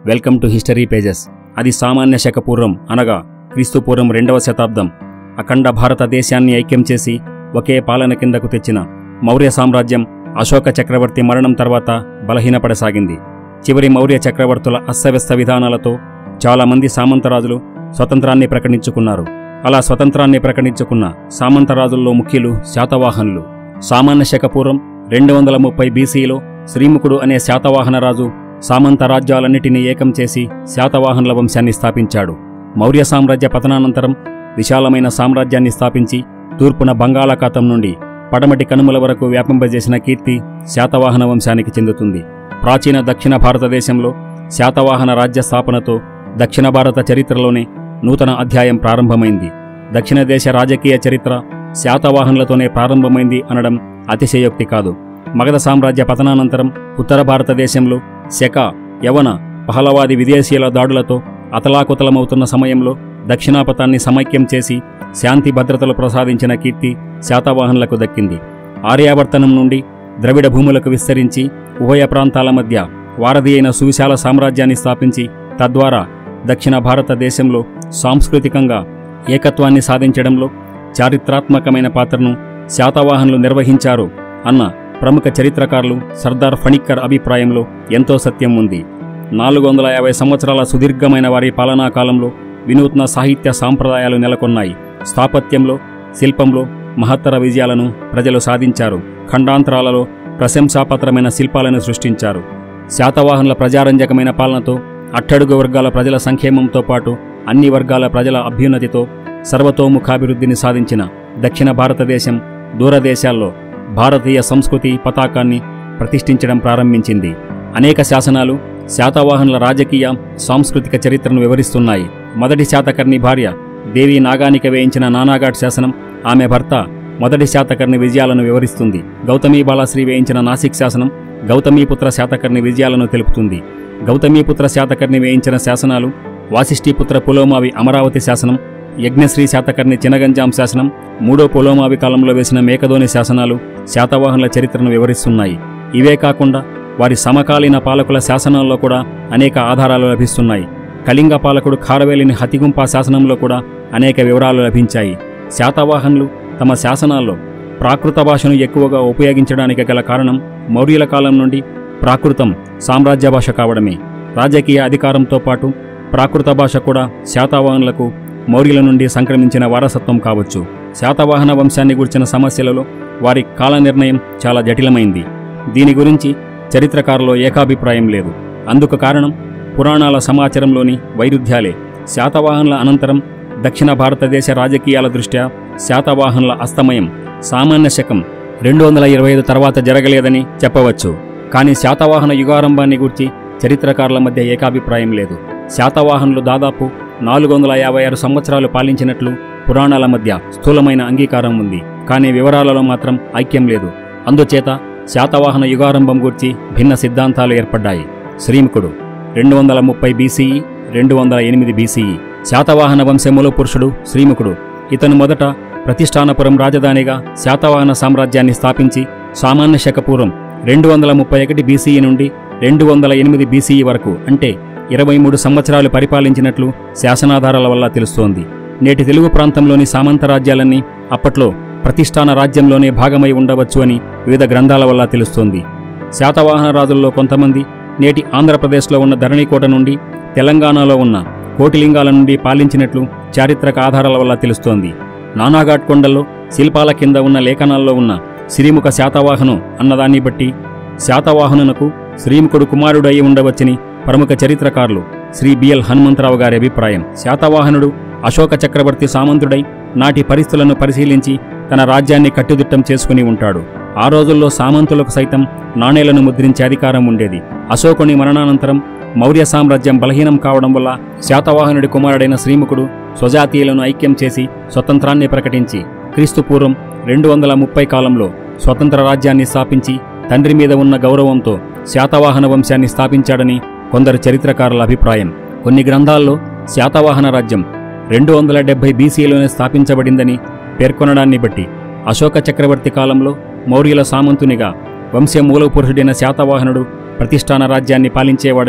welcome to history pages అది సామాన్య శక పూర్వం అనగా క్రీస్తు పూర్వం రెండవ శతాబ్దం అఖండ భారతదేశాన్ని ఐక్యం చేసి ఒకే పాలన కిందకు తెచ్చిన మౌర్య సామ్రాజ్యం అశోక చక్రవర్తి మరణం తర్వాత బలహీనపడసాగింది చివరి మౌర్య చక్రవర్తుల అస్తవ్యస్త విధానాలతో చాలామంది సామంతరాజులు స్వతంత్రాన్ని ప్రకటించుకున్నారు అలా స్వతంత్రాన్ని ప్రకటించుకున్న సామంతరాజుల్లో ముఖ్యులు శాతవాహనులు సామాన్య శక పూర్వం రెండు వందల ముప్పై బీసీలో శ్రీముఖుడు అనే శాతవాహన రాజు సామంత రాజ్యాలన్నిటినీ ఏకం చేసి శాతవాహనుల వంశాన్ని స్థాపించాడు మౌర్య సామ్రాజ్య పతనానంతరం విశాలమైన సామ్రాజ్యాన్ని స్థాపించి తూర్పున బంగాళాఖాతం నుండి పడమటి కనుమల వరకు వ్యాపింపజేసిన కీర్తి శాతవాహన వంశానికి చెందుతుంది ప్రాచీన దక్షిణ భారతదేశంలో శాతవాహన రాజ్య స్థాపనతో దక్షిణ భారత చరిత్రలోనే నూతన అధ్యాయం ప్రారంభమైంది దక్షిణ దేశ రాజకీయ చరిత్ర శాతవాహనులతోనే ప్రారంభమైంది అనడం అతిశయోక్తి కాదు మగధ సామ్రాజ్య పతనానంతరం ఉత్తర భారతదేశంలో శక యవన పహలవాది విదేశీయుల దాడులతో అతలాకుతలమవుతున్న సమయంలో దక్షిణాపథాన్ని సమైక్యం చేసి శాంతి భద్రతలు ప్రసాదించిన కీర్తి శాతవాహనులకు దక్కింది ఆర్యావర్తనం నుండి ద్రవిడ భూములకు విస్తరించి ఉభయ ప్రాంతాల మధ్య వారధి అయిన సువిశాల సామ్రాజ్యాన్ని స్థాపించి తద్వారా దక్షిణ భారతదేశంలో సాంస్కృతికంగా ఏకత్వాన్ని సాధించడంలో చారిత్రాత్మకమైన పాత్రను శాతవాహనులు నిర్వహించారు అన్న ప్రముఖ చరిత్రకారులు సర్దార్ ఫణిక్కర్ అభిప్రాయంలో ఎంతో సత్యం ఉంది నాలుగు వందల యాభై సంవత్సరాల సుదీర్ఘమైన వారి పాలనా కాలంలో వినూత్న సాహిత్య సాంప్రదాయాలు నెలకొన్నాయి స్థాపత్యంలో శిల్పంలో మహత్తర విజయాలను ప్రజలు సాధించారు ఖండాంతరాలలో ప్రశంసాపత్రమైన శిల్పాలను సృష్టించారు శాతవాహనుల ప్రజారంజకమైన పాలనతో అట్టడుగు వర్గాల ప్రజల సంక్షేమంతో పాటు అన్ని వర్గాల ప్రజల అభ్యున్నతితో సర్వతోముఖాభివృద్ధిని సాధించిన దక్షిణ భారతదేశం దూరదేశాల్లో భారతీయ సంస్కృతి పతాకాన్ని ప్రతిష్ఠించడం ప్రారంభించింది అనేక శాసనాలు శాతవాహనుల రాజకీయ సాంస్కృతిక చరిత్రను వివరిస్తున్నాయి మొదటి శాతకర్ణి భార్య దేవి నాగానిక వేయించిన నానాఘాట్ శాసనం ఆమె భర్త మొదటి శాతకర్ణి విజయాలను వివరిస్తుంది గౌతమీ బాలశ్రీ వేయించిన నాసిక్ శాసనం గౌతమీపుత్ర శాతకర్ణి విజయాలను తెలుపుతుంది గౌతమీపుత్ర శాతకర్ణి వేయించిన శాసనాలు వాసిష్ఠీపుత్ర పులోమావి అమరావతి శాసనం యజ్ఞశ్రీ శాతకర్ణి చినగంజాం శాసనం మూడో పులోమావి కాలంలో వేసిన మేకదోని శాసనాలు శాతవాహనుల చరిత్రను వివరిస్తున్నాయి ఇవే కాకుండా వారి సమకాలీన పాలకుల శాసనాల్లో కూడా అనేక ఆధారాలు లభిస్తున్నాయి కళింగ పాలకుడు ఖారవేలిని హతిగుంప శాసనంలో కూడా అనేక వివరాలు లభించాయి శాతవాహనులు తమ శాసనాల్లో ప్రాకృత భాషను ఎక్కువగా ఉపయోగించడానికి గల కారణం మౌర్యుల కాలం నుండి ప్రాకృతం సామ్రాజ్య భాష కావడమే రాజకీయ అధికారంతో పాటు ప్రాకృత భాష కూడా శాతవాహనులకు మౌర్యుల నుండి సంక్రమించిన వారసత్వం కావచ్చు శాతవాహన వంశాన్ని గురించిన సమస్యలలో వారి కాల నిర్ణయం చాలా జటిలమైంది దీని గురించి చరిత్రకారులో ఏకాభిప్రాయం లేదు అందుకు కారణం పురాణాల సమాచారంలోని వైరుధ్యాలే శాతవాహనుల అనంతరం దక్షిణ భారతదేశ రాజకీయాల దృష్ట్యా శాతవాహనుల అస్తమయం సామాన్య శకం రెండు వందల ఇరవై ఐదు తర్వాత జరగలేదని చెప్పవచ్చు కానీ శాతవాహన యుగారంభాన్ని గురించి చరిత్రకారుల మధ్య ఏకాభిప్రాయం లేదు శాతవాహనులు దాదాపు నాలుగు వందల యాభై ఆరు సంవత్సరాలు పాలించినట్లు పురాణాల మధ్య స్థూలమైన అంగీకారం ఉంది కానీ వివరాలలో మాత్రం ఐక్యం లేదు అందుచేత శాతవాహన యుగారంభం గురించి భిన్న సిద్ధాంతాలు ఏర్పడ్డాయి శ్రీముఖుడు రెండు వందల ముప్పై బీసీఈ రెండు వందల ఎనిమిది బీసీఈ శాతవాహన వంశములో పురుషుడు శ్రీముఖుడు ఇతను మొదట ప్రతిష్టానపురం రాజధానిగా శాతవాహన సామ్రాజ్యాన్ని స్థాపించి సామాన్య శక పూర్వం రెండు వందల ముప్పై ఒకటి బీసీఈ నుండి రెండు వందల ఎనిమిది బీసీఈ వరకు అంటే ఇరవై మూడు సంవత్సరాలు పరిపాలించినట్లు శాసనాధారాల వల్ల తెలుస్తోంది నేటి తెలుగు ప్రాంతంలోని సామంత రాజ్యాలన్నీ అప్పట్లో ప్రతిష్టాన రాజ్యంలోనే భాగమై ఉండవచ్చు అని వివిధ గ్రంథాల వల్ల తెలుస్తోంది శాతవాహన రాజుల్లో కొంతమంది నేటి ఆంధ్రప్రదేశ్లో ఉన్న ధరణికోట నుండి తెలంగాణలో ఉన్న కోటిలింగాల నుండి పాలించినట్లు చారిత్రక ఆధారాల వల్ల తెలుస్తోంది నానాఘాట్ కొండల్లో శిల్పాల కింద ఉన్న లేఖనాల్లో ఉన్న శ్రీముఖ శాతవాహను అన్నదాన్ని బట్టి శాతవాహనునకు శ్రీముఖుడు కుమారుడు అయి ఉండవచ్చని ప్రముఖ చరిత్రకారులు శ్రీ బిఎల్ హనుమంతరావు గారి అభిప్రాయం శాతవాహనుడు అశోక చక్రవర్తి సామంతుడై నాటి పరిస్థితులను పరిశీలించి తన రాజ్యాన్ని కట్టుదిట్టం చేసుకుని ఉంటాడు ఆ రోజుల్లో సామంతులకు సైతం నాణేలను ముద్రించే అధికారం ఉండేది అశోకుని మరణానంతరం మౌర్య సామ్రాజ్యం బలహీనం కావడం వల్ల శాతవాహనుడి కుమారుడైన శ్రీముఖుడు స్వజాతీయులను ఐక్యం చేసి స్వతంత్రాన్ని ప్రకటించి క్రీస్తు పూర్వం రెండు వందల ముప్పై కాలంలో స్వతంత్ర రాజ్యాన్ని స్థాపించి తండ్రి మీద ఉన్న గౌరవంతో శాతవాహన వంశాన్ని స్థాపించాడని కొందరు చరిత్రకారుల అభిప్రాయం కొన్ని గ్రంథాల్లో శాతవాహన రాజ్యం రెండు వందల డెబ్బై బీసీలోనే స్థాపించబడిందని పేర్కొనడాన్ని బట్టి అశోక చక్రవర్తి కాలంలో మౌర్యుల సామంతునిగా వంశ మూలపురుషుడైన శాతవాహనుడు ప్రతిష్టాన రాజ్యాన్ని పాలించేవాడని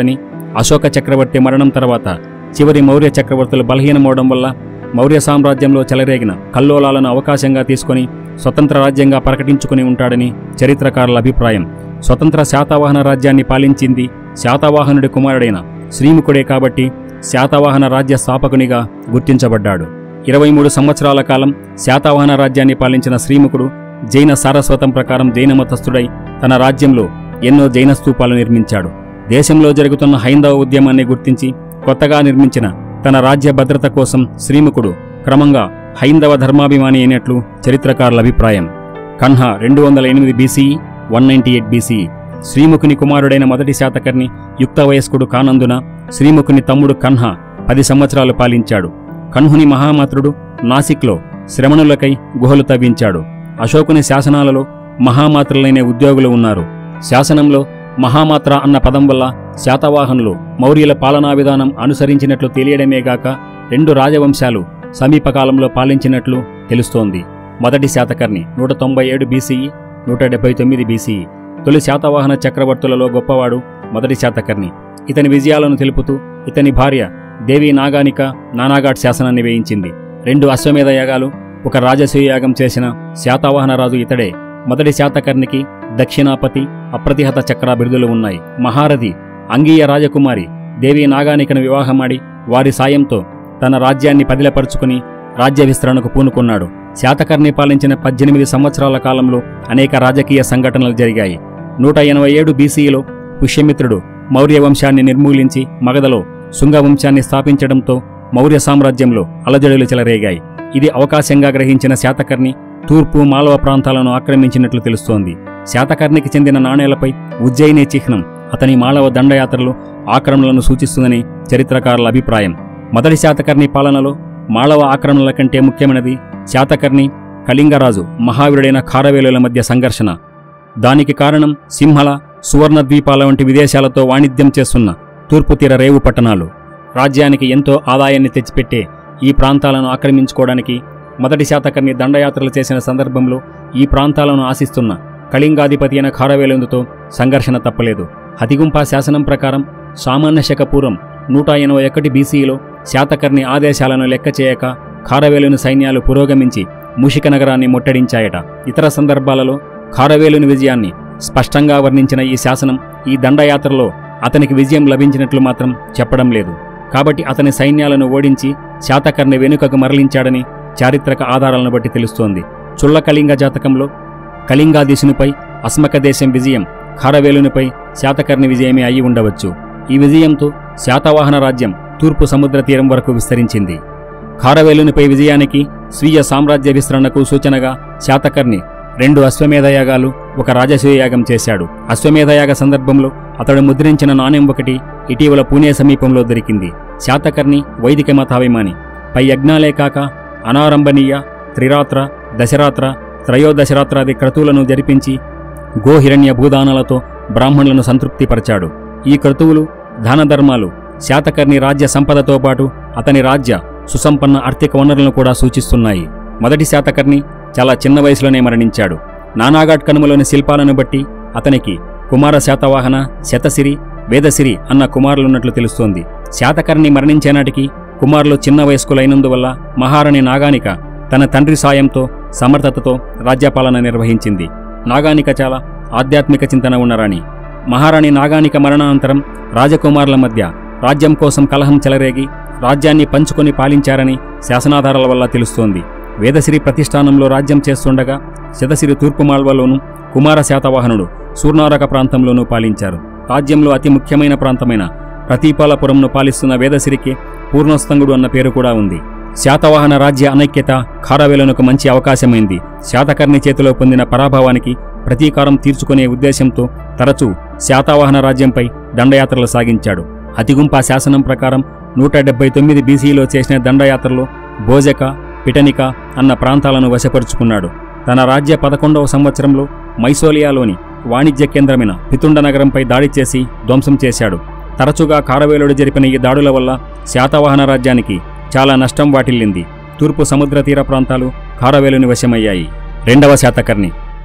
అశోక చక్రవర్తి మరణం తర్వాత చివరి మౌర్య చక్రవర్తులు బలహీనమవడం వల్ల మౌర్య సామ్రాజ్యంలో చెలరేగిన కల్లోలాలను అవకాశంగా తీసుకొని స్వతంత్ర రాజ్యంగా ప్రకటించుకుని ఉంటాడని చరిత్రకారుల అభిప్రాయం స్వతంత్ర శాతవాహన రాజ్యాన్ని పాలించింది శాతవాహనుడి కుమారుడైన శ్రీముఖుడే కాబట్టి శాతవాహన రాజ్య స్థాపకునిగా గుర్తించబడ్డాడు ఇరవై మూడు సంవత్సరాల కాలం శాతవాహన రాజ్యాన్ని పాలించిన శ్రీముఖుడు జైన సారస్వతం ప్రకారం జైన మతస్థుడై తన రాజ్యంలో ఎన్నో జైన స్తూపాలు నిర్మించాడు దేశంలో జరుగుతున్న హైందవ ఉద్యమాన్ని గుర్తించి కొత్తగా నిర్మించిన తన రాజ్య భద్రత కోసం శ్రీముఖుడు క్రమంగా హైందవ ధర్మాభిమాని అయినట్లు చరిత్రకారుల అభిప్రాయం కన్హా రెండు వందల ఎనిమిది BCE one ninety eight BCE శ్రీముఖుని కుమారుడైన మొదటి శాతకర్ణి యుక్త వయస్కుడు కానందున శ్రీముఖుని తమ్ముడు కన్హా పది సంవత్సరాలు పాలించాడు కన్హుని మహామాతృడు నాసిక్లో శ్రమణులకై గుహలు తవ్వించాడు అశోకుని శాసనాలలో మహామాత్రులైన ఉద్యోగులు ఉన్నారు శాసనంలో మహామాత్ర అన్న పదం వల్ల శాతవాహనులు మౌర్యుల పాలనా విధానం అనుసరించినట్లు తెలియడమేగాక రెండు రాజవంశాలు సమీప కాలంలో పాలించినట్లు తెలుస్తోంది మొదటి శాతకర్ణి నూట తొంభై ఏడు బీసీఈ నూట డెబ్బై తొమ్మిది బీసీఈ తొలి శాతవాహన చక్రవర్తులలో గొప్పవాడు మొదటి శాతకర్ణి ఇతని విజయాలను తెలుపుతూ ఇతని భార్య దేవి నాగానిక నానాఘాట్ శాసనాన్ని వేయించింది రెండు అశ్వమేధ యాగాలు ఒక రాజసూయ యాగం చేసిన శాతవాహన రాజు ఇతడే మొదటి శాతకర్ణికి దక్షిణాపతి అప్రతిహత చక్ర బిరుదులు ఉన్నాయి మహారథి అంగీయ రాజకుమారి దేవి నాగానికను వివాహమాడి వారి సాయంతో తన రాజ్యాన్ని పదిలపరుచుకుని రాజ్య విస్తరణకు పూనుకున్నాడు శాతకర్ణి పాలించిన పద్దెనిమిది సంవత్సరాల కాలంలో అనేక రాజకీయ సంఘటనలు జరిగాయి నూట ఎనభై ఏడు బీసీలో పుష్యమిత్రుడు మౌర్య వంశాన్ని నిర్మూలించి మగధలో శుంగ వంశాన్ని స్థాపించడంతో మౌర్య సామ్రాజ్యంలో అలజడులు చెలరేగాయి ఇది అవకాశంగా గ్రహించిన శాతకర్ణి తూర్పు మాలవ ప్రాంతాలను ఆక్రమించినట్లు తెలుస్తోంది శాతకర్ణికి చెందిన నాణేలపై ఉజ్జయిని చిహ్నం అతని మాళవ దండయాత్రలు ఆక్రమణలను సూచిస్తుందని చరిత్రకారుల అభిప్రాయం మొదటి శాతకర్ణి పాలనలో మాళవ ఆక్రమణల కంటే ముఖ్యమైనది శాతకర్ణి కళింగరాజు మహావీరుడైన ఖారవేలుల మధ్య సంఘర్షణ దానికి కారణం సింహల సువర్ణ ద్వీపాల వంటి విదేశాలతో వాణిజ్యం చేస్తున్న తూర్పు తీర రేవు పట్టణాలు రాజ్యానికి ఎంతో ఆదాయాన్ని తెచ్చిపెట్టే ఈ ప్రాంతాలను ఆక్రమించుకోవడానికి మొదటి శాతకర్ణి దండయాత్రలు చేసిన సందర్భంలో ఈ ప్రాంతాలను ఆశిస్తున్న కళింగాధిపతి అయిన ఖారవేలుందుతో సంఘర్షణ తప్పలేదు హతిగుంప శాసనం ప్రకారం సామాన్య శక పూర్వం నూట ఎనభై ఒకటి బీసీలో శాతకర్ణి ఆదేశాలను లెక్క చేయక ఖారవేలుని సైన్యాలు పురోగమించి మూషిక నగరాన్ని ముట్టడించాయట ఇతర సందర్భాలలో ఖారవేలుని విజయాన్ని స్పష్టంగా వర్ణించిన ఈ శాసనం ఈ దండయాత్రలో అతనికి విజయం లభించినట్లు మాత్రం చెప్పడం లేదు కాబట్టి అతని సైన్యాలను ఓడించి శాతకర్ణి వెనుకకు మరలించాడని చారిత్రక ఆధారాలను బట్టి తెలుస్తోంది చుల్ల కళింగ జాతకంలో కళింగాధీశునిపై అస్మక దేశం విజయం ఖారవేలునిపై శాతకర్ణి విజయమే అయి ఉండవచ్చు ఈ విజయంతో శాతవాహన రాజ్యం తూర్పు సముద్ర తీరం వరకు విస్తరించింది ఖారవేలునిపై విజయానికి స్వీయ సామ్రాజ్య విస్తరణకు సూచనగా శాతకర్ణి రెండు అశ్వమేధ యాగాలు ఒక రాజసూయ యాగం చేశాడు అశ్వమేధ యాగ సందర్భంలో అతడు ముద్రించిన నాణ్యం ఒకటి ఇటీవల పూణే సమీపంలో దొరికింది శాతకర్ణి వైదిక మతాభిమాని పై యజ్ఞాలే కాక అనారంభనీయ త్రిరాత్ర దశరాత్ర త్రయోదశరాత్రాది క్రతువులను జరిపించి గోహిరణ్య భూదానాలతో బ్రాహ్మణులను సంతృప్తిపరచాడు ఈ క్రతువులు దానధర్మాలు శాతకర్ణి రాజ్య సంపదతో పాటు అతని రాజ్య సుసంపన్న ఆర్థిక వనరులను కూడా సూచిస్తున్నాయి మొదటి శాతకర్ణి చాలా చిన్న వయసులోనే మరణించాడు నానాఘాట్ కనుమలోని శిల్పాలను బట్టి అతనికి కుమార శాతవాహన శతసిరి వేదసిరి అన్న కుమారులున్నట్లు తెలుస్తోంది శాతకర్ణి మరణించే నాటికి కుమారులు చిన్న వయస్కులైనందువల్ల మహారాణి నాగానిక తన తండ్రి సాయంతో సమర్థతతో రాజ్యపాలన నిర్వహించింది నాగానిక చాలా ఆధ్యాత్మిక చింతన ఉన్న రాణి మహారాణి నాగానిక మరణానంతరం రాజకుమారుల మధ్య రాజ్యం కోసం కలహం చెలరేగి రాజ్యాన్ని పంచుకొని పాలించారని శాసనాధారాల వల్ల తెలుస్తోంది వేదసిరి ప్రతిష్టానంలో రాజ్యం చేస్తుండగా శతసిరి తూర్పు మాల్వలోను కుమార శాతవాహనుడు సూర్నారక ప్రాంతంలోనూ పాలించారు రాజ్యంలో అతి ముఖ్యమైన ప్రాంతమైన ప్రతీపాలపురంను పాలిస్తున్న వేదసిరికి పూర్ణస్తంగుడు అన్న పేరు కూడా ఉంది శాతవాహన రాజ్య అనైక్యత ఖారవేలునకు మంచి అవకాశమైంది శాతకర్ణి చేతిలో పొందిన పరాభవానికి ప్రతీకారం తీర్చుకునే ఉద్దేశంతో తరచూ శాతవాహన రాజ్యంపై దండయాత్రలు సాగించాడు అతిగుంప శాసనం ప్రకారం నూట డెబ్బై తొమ్మిది బీసీలో చేసిన దండయాత్రలో భోజక పిటనిక అన్న ప్రాంతాలను వశపరుచుకున్నాడు తన రాజ్య పదకొండవ సంవత్సరంలో మైసోలియాలోని వాణిజ్య కేంద్రమైన పితుండ నగరంపై దాడి చేసి ధ్వంసం చేశాడు తరచుగా కారవేలుడు జరిపిన ఈ దాడుల వల్ల శాతవాహన రాజ్యానికి చాలా నష్టం వాటిల్లింది తూర్పు సముద్ర తీర ప్రాంతాలు కారవేలుని వశమయ్యాయి రెండవ శాతకర్ణి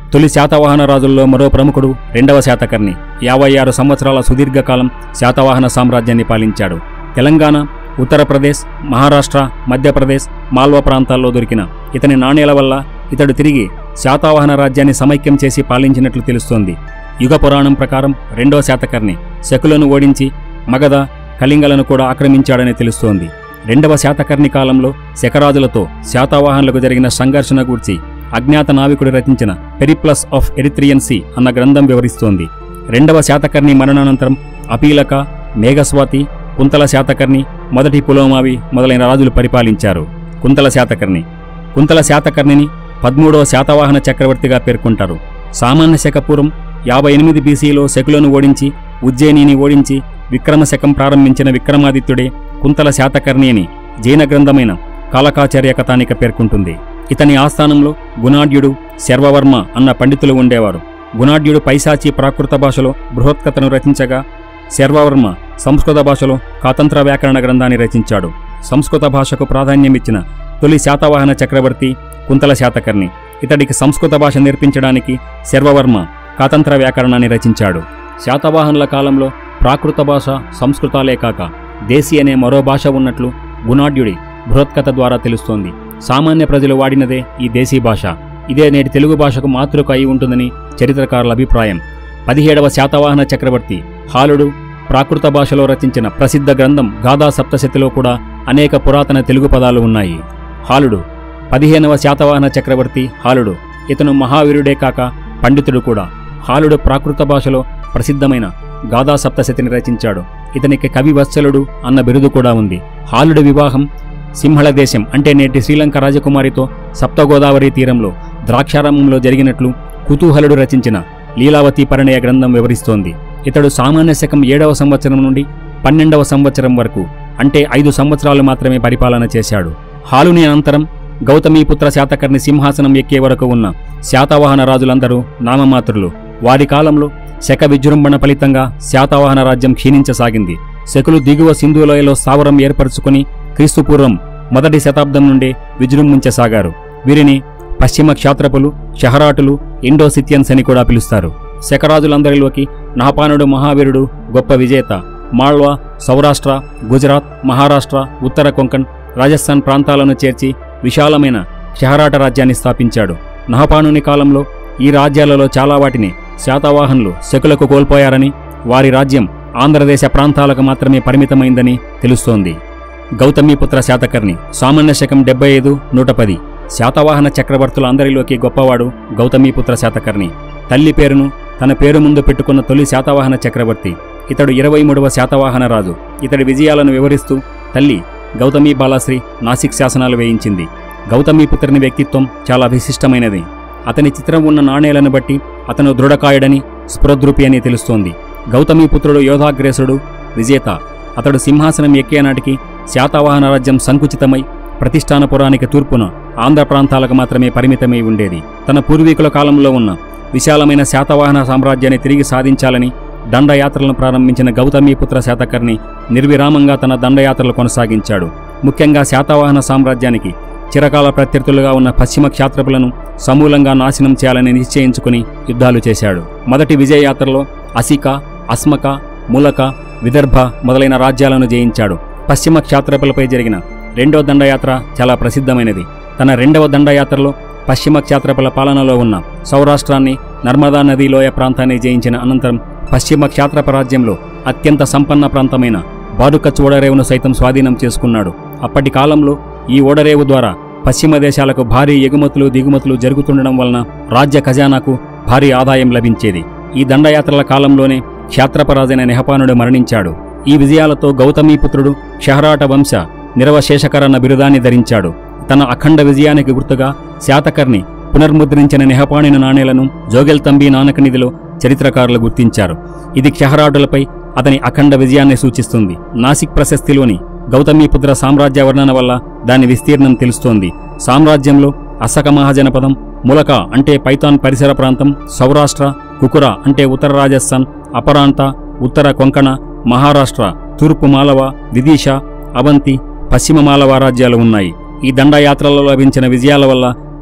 తొలి శాతవాహన రాజుల్లో మరో ప్రముఖుడు రెండవ శాతకర్ణి యాభై ఆరు సంవత్సరాల సుదీర్ఘకాలం శాతవాహన సామ్రాజ్యాన్ని పాలించాడు తెలంగాణ ఉత్తరప్రదేశ్ మహారాష్ట్ర మధ్యప్రదేశ్ మాల్వా ప్రాంతాల్లో దొరికిన ఇతని నాణేల వల్ల ఇతడు తిరిగి శాతవాహన రాజ్యాన్ని సమైక్యం చేసి పాలించినట్లు తెలుస్తోంది యుగ పురాణం ప్రకారం రెండో శాతకర్ణి శకులను ఓడించి మగధ కళింగలను కూడా ఆక్రమించాడని తెలుస్తోంది రెండవ శాతకర్ణి కాలంలో శకరాజులతో శాతవాహనులకు జరిగిన సంఘర్షణ గూర్చి అజ్ఞాత నావికుడు రచించిన పెరిప్లస్ ఆఫ్ ఎరిత్రియన్ సీ అన్న గ్రంథం వివరిస్తోంది రెండవ శాతకర్ణి మరణానంతరం అపీలక మేఘస్వాతి కుంతల శాతకర్ణి మొదటి పులోమావి మొదలైన రాజులు పరిపాలించారు కుంతల శాతకర్ణి కుంతల శాతకర్ణిని పదమూడవ శాతవాహన చక్రవర్తిగా పేర్కొంటారు సామాన్య శక పూర్వం యాభై ఎనిమిది బీసీలో శకులను ఓడించి ఉజ్జయినిని ఓడించి విక్రమశకం ప్రారంభించిన విక్రమాదిత్యుడే కుంతల శాతకర్ణి అని జైన గ్రంథమైన కాలకాచార్య కథానిక పేర్కొంటుంది ఇతని ఆస్థానంలో గుణాఢ్యుడు శర్వవర్మ అన్న పండితులు ఉండేవారు గుణాఢ్యుడు పైశాచి ప్రాకృత భాషలో బృహత్కథను రచించగా శర్వవర్మ సంస్కృత భాషలో కాతంత్ర వ్యాకరణ గ్రంథాన్ని రచించాడు సంస్కృత భాషకు ప్రాధాన్యమిచ్చిన తొలి శాతవాహన చక్రవర్తి కుంతల శాతకర్ణి ఇతడికి సంస్కృత భాష నేర్పించడానికి శర్వవర్మ కాతంత్ర వ్యాకరణాన్ని రచించాడు శాతవాహనుల కాలంలో ప్రాకృత భాష సంస్కృతాలే కాక దేశీ అనే మరో భాష ఉన్నట్లు గుణాఢ్యుడి బృహత్కథ ద్వారా తెలుస్తోంది సామాన్య ప్రజలు వాడినదే ఈ దేశీ భాష ఇదే నేటి తెలుగు భాషకు మాతృక అయి ఉంటుందని చరిత్రకారుల అభిప్రాయం పదిహేడవ శాతవాహన చక్రవర్తి హాలుడు ప్రాకృత భాషలో రచించిన ప్రసిద్ధ గ్రంథం గాథా సప్తశతిలో కూడా అనేక పురాతన తెలుగు పదాలు ఉన్నాయి హాలుడు పదిహేనవ శాతవాహన చక్రవర్తి హాలుడు ఇతను మహావీరుడే కాక పండితుడు కూడా హాలుడు ప్రాకృత భాషలో ప్రసిద్ధమైన గాథా సప్తశతిని రచించాడు ఇతనికి కవి వత్సలుడు అన్న బిరుదు కూడా ఉంది హాలుడి వివాహం సింహళ దేశం అంటే నేటి శ్రీలంక రాజకుమారితో సప్తగోదావరి తీరంలో ద్రాక్షారామంలో జరిగినట్లు కుతూహలుడు రచించిన లీలావతి పరిణయ గ్రంథం వివరిస్తోంది ఇతడు సామాన్య శకం ఏడవ సంవత్సరం నుండి పన్నెండవ సంవత్సరం వరకు అంటే ఐదు సంవత్సరాలు మాత్రమే పరిపాలన చేశాడు హాలుని అనంతరం గౌతమీపుత్ర శాతకర్ణి సింహాసనం ఎక్కే వరకు ఉన్న శాతవాహన రాజులందరూ నామమాత్రులు వారి కాలంలో శక విజృంభణ ఫలితంగా శాతవాహన రాజ్యం క్షీణించసాగింది శకులు దిగువ సింధులోయలో స్థావరం ఏర్పరచుకుని క్రీస్తుపూర్వం మొదటి శతాబ్దం నుండే విజృంభించసాగారు వీరిని పశ్చిమ క్షాత్రపులు షహరాటులు ఇండోసిథియన్స్ అని కూడా పిలుస్తారు శకరాజులందరిలోకి నహపానుడు మహావీరుడు గొప్ప విజేత మాళ్వా సౌరాష్ట్ర గుజరాత్ మహారాష్ట్ర ఉత్తర కొంకణ్ రాజస్థాన్ ప్రాంతాలను చేర్చి విశాలమైన షహరాట రాజ్యాన్ని స్థాపించాడు నహపానుని కాలంలో ఈ రాజ్యాలలో చాలా వాటిని శాతవాహనులు శకులకు కోల్పోయారని వారి రాజ్యం ఆంధ్రదేశ ప్రాంతాలకు మాత్రమే పరిమితమైందని తెలుస్తోంది గౌతమీపుత్ర శాతకర్ణి సామాన్య శకం డెబ్బై ఐదు నూట పది శాతవాహన చక్రవర్తుల అందరిలోకి గొప్పవాడు గౌతమీపుత్ర శాతకర్ణి తల్లి పేరును తన పేరు ముందు పెట్టుకున్న తొలి శాతవాహన చక్రవర్తి ఇతడు ఇరవై మూడవ శాతవాహన రాజు ఇతడి విజయాలను వివరిస్తూ తల్లి గౌతమీ బాలాశ్రీ నాసిక్ శాసనాలు వేయించింది గౌతమీపుత్రుని వ్యక్తిత్వం చాలా విశిష్టమైనది అతని చిత్రం ఉన్న నాణేలను బట్టి అతను దృఢకాయుడని స్ఫురద్రూపి అని తెలుస్తోంది గౌతమీపుత్రుడు యోధాగ్రేసుడు విజేత అతడు సింహాసనం ఎక్కే నాటికి శాతవాహన రాజ్యం సంకుచితమై ప్రతిష్టానపురానికి తూర్పున ఆంధ్ర ప్రాంతాలకు మాత్రమే పరిమితమై ఉండేది తన పూర్వీకుల కాలంలో ఉన్న విశాలమైన శాతవాహన సామ్రాజ్యాన్ని తిరిగి సాధించాలని దండయాత్రలను ప్రారంభించిన గౌతమీపుత్ర శాతకర్ణి నిర్విరామంగా తన దండయాత్రలు కొనసాగించాడు ముఖ్యంగా శాతవాహన సామ్రాజ్యానికి చిరకాల ప్రత్యర్థులుగా ఉన్న పశ్చిమ క్షాత్రపులను సమూలంగా నాశనం చేయాలని నిశ్చయించుకుని యుద్ధాలు చేశాడు మొదటి విజయయాత్రలో అసిక అస్మక మూలక విదర్భ మొదలైన రాజ్యాలను జయించాడు పశ్చిమ క్షాత్రపులపై జరిగిన రెండో దండయాత్ర చాలా ప్రసిద్ధమైనది తన రెండవ దండయాత్రలో పశ్చిమ క్షాత్రపుల పాలనలో ఉన్న సౌరాష్ట్రాన్ని నర్మదా నదీ లోయ ప్రాంతాన్ని జయించిన అనంతరం పశ్చిమ క్షాత్రప రాజ్యంలో అత్యంత సంపన్న ప్రాంతమైన బారుకచ్ ఓడరేవును సైతం స్వాధీనం చేసుకున్నాడు అప్పటి కాలంలో ఈ ఓడరేవు ద్వారా పశ్చిమ దేశాలకు భారీ ఎగుమతులు దిగుమతులు జరుగుతుండడం వలన రాజ్య ఖజానాకు భారీ ఆదాయం లభించేది ఈ దండయాత్రల కాలంలోనే క్షాత్రపరాజైన నెహపానుడు మరణించాడు ఈ విజయాలతో గౌతమీపుత్రుడు షహరాట వంశ నిరవశేషకరన్న బిరుదాన్ని ధరించాడు తన అఖండ విజయానికి గుర్తుగా శాతకర్ణి పునర్ముద్రించిన నెహపాణిన నాణేలను జోగెల్తంబి నానక నిధిలో చరిత్రకారులు గుర్తించారు ఇది క్షహరాటులపై అతని అఖండ విజయాన్ని సూచిస్తుంది నాసిక్ ప్రశస్తిలోని గౌతమీపుత్ర సామ్రాజ్య వర్ణన వల్ల దాని విస్తీర్ణం తెలుస్తోంది సామ్రాజ్యంలో అసక మహాజనపదం ములక అంటే పైథాన్ పరిసర ప్రాంతం సౌరాష్ట్ర కుకుర అంటే ఉత్తర రాజస్థాన్ అపరాంత ఉత్తర కొంకణ మహారాష్ట్ర తూర్పు మాలవ విదిశ అవంతి పశ్చిమ మాలవ రాజ్యాలు ఉన్నాయి ఈ దండయాత్రలో లభించిన విజయాల వల్ల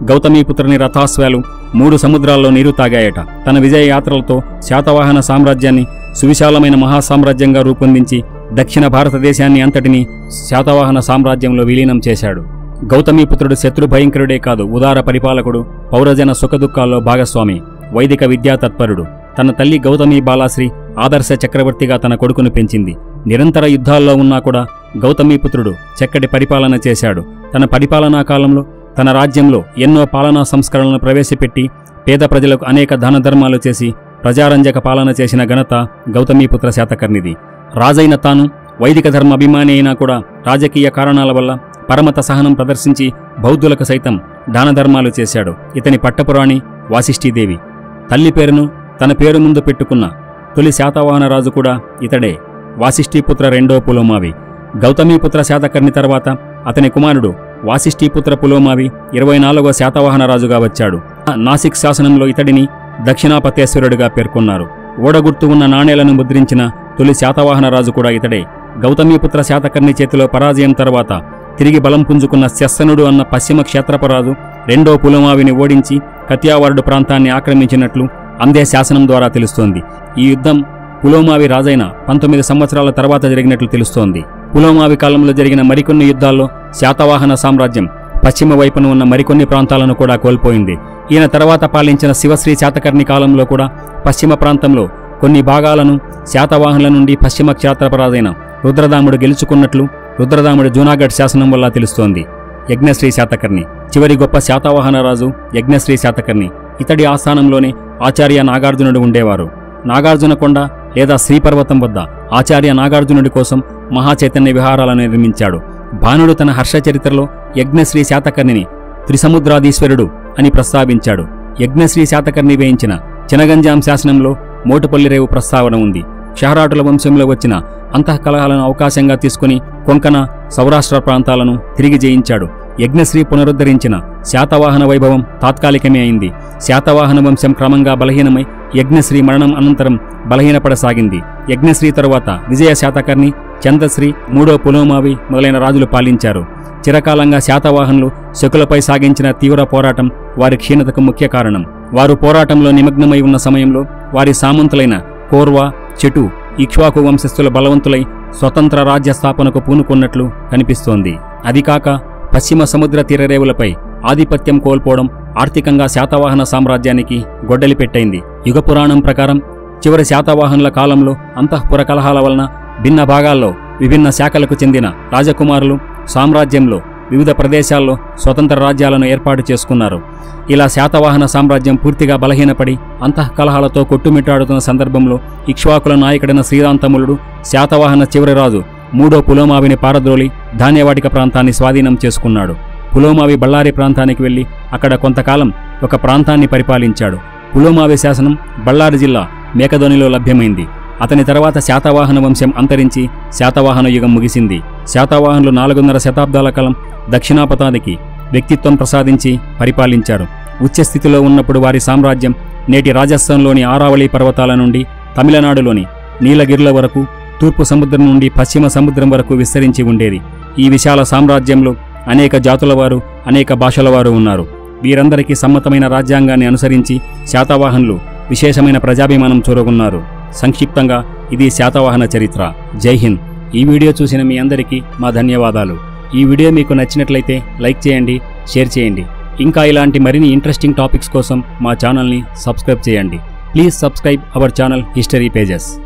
గౌతమీపుత్రుని రథాశ్వాలు మూడు సముద్రాల్లో నీరు తాగాయట తన విజయ యాత్రలతో శాతవాహన సామ్రాజ్యాన్ని సువిశాలమైన మహాసామ్రాజ్యంగా రూపొందించి దక్షిణ భారతదేశాన్ని అంతటిని శాతవాహన సామ్రాజ్యంలో విలీనం చేశాడు గౌతమీపుత్రుడు శత్రు భయంకరుడే కాదు ఉదార పరిపాలకుడు పౌరజన సుఖదుఖాల్లో భాగస్వామి వైదిక విద్యా తత్పరుడు తన తల్లి గౌతమి బాలాశ్రీ ఆదర్శ చక్రవర్తిగా తన కొడుకును పెంచింది నిరంతర యుద్ధాల్లో ఉన్నా కూడా గౌతమీపుత్రుడు చక్కటి పరిపాలన చేశాడు తన పరిపాలనా కాలంలో తన రాజ్యంలో ఎన్నో పాలనా సంస్కరణలను ప్రవేశపెట్టి పేద ప్రజలకు అనేక దాన ధర్మాలు చేసి ప్రజారంజక పాలన చేసిన ఘనత గౌతమీపుత్ర శాతకర్ణిది రాజైన తాను వైదిక ధర్మ అభిమాని అయినా కూడా రాజకీయ కారణాల వల్ల పరమత సహనం ప్రదర్శించి బౌద్ధులకు సైతం దాన ధర్మాలు చేశాడు ఇతని పట్టపురాణి వాసిష్ఠీదేవి తల్లి పేరును తన పేరు ముందు పెట్టుకున్న తొలి శాతవాహన రాజు కూడా ఇతడే వాసిష్ఠీపుత్ర రెండో పులోమావి గౌతమీపుత్ర శాతకర్ణి తర్వాత అతని కుమారుడు వాసిష్ఠీపుత్ర పులోమావి ఇరవై నాలుగో శాతవాహన రాజుగా వచ్చాడు నాసిక్ శాసనంలో ఇతడిని దక్షిణాపతేశ్వరుడిగా పేర్కొన్నారు ఓడగుర్తు ఉన్న నాణేలను ముద్రించిన తొలి శాతవాహన రాజు కూడా ఇతడే గౌతమీపుత్ర శాతకర్ణి చేతిలో పరాజయం తర్వాత తిరిగి బలం పుంజుకున్న శస్సనుడు అన్న పశ్చిమ క్షేత్రపరాజు రెండో పులోమావిని ఓడించి కత్యావారుడు ప్రాంతాన్ని ఆక్రమించినట్లు అందే శాసనం ద్వారా తెలుస్తోంది ఈ యుద్ధం పులోమావి రాజైన పంతొమ్మిది సంవత్సరాల తర్వాత జరిగినట్లు తెలుస్తోంది పులోమావి కాలంలో జరిగిన మరికొన్ని యుద్ధాల్లో శాతవాహన సామ్రాజ్యం పశ్చిమ వైపున ఉన్న మరికొన్ని ప్రాంతాలను కూడా కోల్పోయింది ఈయన తర్వాత పాలించిన శివశ్రీ శాతకర్ణి కాలంలో కూడా పశ్చిమ ప్రాంతంలో కొన్ని భాగాలను శాతవాహనుల నుండి పశ్చిమ క్షేత్రపరాజైన రుద్రదాముడు గెలుచుకున్నట్లు రుద్రదాముడి జూనాగఢ్ శాసనం వల్ల తెలుస్తోంది యజ్ఞశ్రీ శాతకర్ణి చివరి గొప్ప శాతవాహన రాజు యజ్ఞశ్రీ శాతకర్ణి ఇతడి ఆస్థానంలోనే ఆచార్య నాగార్జునుడు ఉండేవారు నాగార్జునకొండ లేదా శ్రీపర్వతం వద్ద ఆచార్య నాగార్జునుడి కోసం మహాచైతన్య విహారాలను నిర్మించాడు భానుడు తన హర్షచరిత్రలో యజ్ఞశ్రీ శాతకర్ణిని త్రిసముద్రాధీశ్వరుడు అని ప్రస్తావించాడు యజ్ఞశ్రీ శాతకర్ణి వేయించిన చినగంజాం శాసనంలో మోటుపల్లిరేవు ప్రస్తావన ఉంది షహరాటుల వంశంలో వచ్చిన అంతఃకలహాలను అవకాశంగా తీసుకుని కొంకణ సౌరాష్ట్ర ప్రాంతాలను తిరిగి జయించాడు యజ్ఞశ్రీ పునరుద్ధరించిన శాతవాహన వైభవం తాత్కాలికమే అయింది శాతవాహన వంశం క్రమంగా బలహీనమై యజ్ఞశ్రీ మరణం అనంతరం బలహీనపడసాగింది యజ్ఞశ్రీ తరువాత విజయ శాతకర్ణి చంద్రశ్రీ మూడో పులోమావి మొదలైన రాజులు పాలించారు చిరకాలంగా శాతవాహనులు శకులపై సాగించిన తీవ్ర పోరాటం వారి క్షీణతకు ముఖ్య కారణం వారు పోరాటంలో నిమగ్నమై ఉన్న సమయంలో వారి సామంతులైన కోర్వ చెటు ఇక్ష్వాకు వంశస్థుల బలవంతులై స్వతంత్ర రాజ్య స్థాపనకు పూనుకున్నట్లు కనిపిస్తోంది అది కాక పశ్చిమ సముద్ర తీరరేవులపై ఆధిపత్యం కోల్పోవడం ఆర్థికంగా శాతవాహన సామ్రాజ్యానికి గొడ్డలి పెట్టైంది యుగ పురాణం ప్రకారం చివరి శాతవాహనుల కాలంలో అంతఃపుర కలహాల వలన భిన్న భాగాల్లో విభిన్న శాఖలకు చెందిన రాజకుమారులు సామ్రాజ్యంలో వివిధ ప్రదేశాల్లో స్వతంత్ర రాజ్యాలను ఏర్పాటు చేసుకున్నారు ఇలా శాతవాహన సామ్రాజ్యం పూర్తిగా బలహీనపడి అంతఃకలహాలతో కొట్టుమిట్టాడుతున్న సందర్భంలో ఇక్ష్వాకుల నాయకుడైన శ్రీరాంతములుడు శాతవాహన చివరి రాజు మూడో పులోమావిని పారద్రోలి ధాన్యవాటిక ప్రాంతాన్ని స్వాధీనం చేసుకున్నాడు పులోమావి బళ్ళారి ప్రాంతానికి వెళ్లి అక్కడ కొంతకాలం ఒక ప్రాంతాన్ని పరిపాలించాడు పులోమావి శాసనం బళ్ళారి జిల్లా మేకధోనిలో లభ్యమైంది అతని తర్వాత శాతవాహన వంశం అంతరించి శాతవాహన యుగం ముగిసింది శాతవాహనులు నాలుగున్నర శతాబ్దాల కాలం దక్షిణాపతానికి వ్యక్తిత్వం ప్రసాదించి పరిపాలించారు ఉచ్చస్థితిలో ఉన్నప్పుడు వారి సామ్రాజ్యం నేటి రాజస్థాన్లోని ఆరావళి పర్వతాల నుండి తమిళనాడులోని నీలగిరుల వరకు తూర్పు సముద్రం నుండి పశ్చిమ సముద్రం వరకు విస్తరించి ఉండేది ఈ విశాల సామ్రాజ్యంలో అనేక జాతుల వారు అనేక భాషల వారు ఉన్నారు వీరందరికీ సమ్మతమైన రాజ్యాంగాన్ని అనుసరించి శాతవాహనులు విశేషమైన ప్రజాభిమానం చూరగొన్నారు సంక్షిప్తంగా ఇది శాతవాహన చరిత్ర జై హింద్ ఈ వీడియో చూసిన మీ అందరికీ మా ధన్యవాదాలు ఈ వీడియో మీకు నచ్చినట్లయితే లైక్ చేయండి షేర్ చేయండి ఇంకా ఇలాంటి మరిన్ని ఇంట్రెస్టింగ్ టాపిక్స్ కోసం మా ఛానల్ని సబ్స్క్రైబ్ చేయండి please subscribe our channel history pages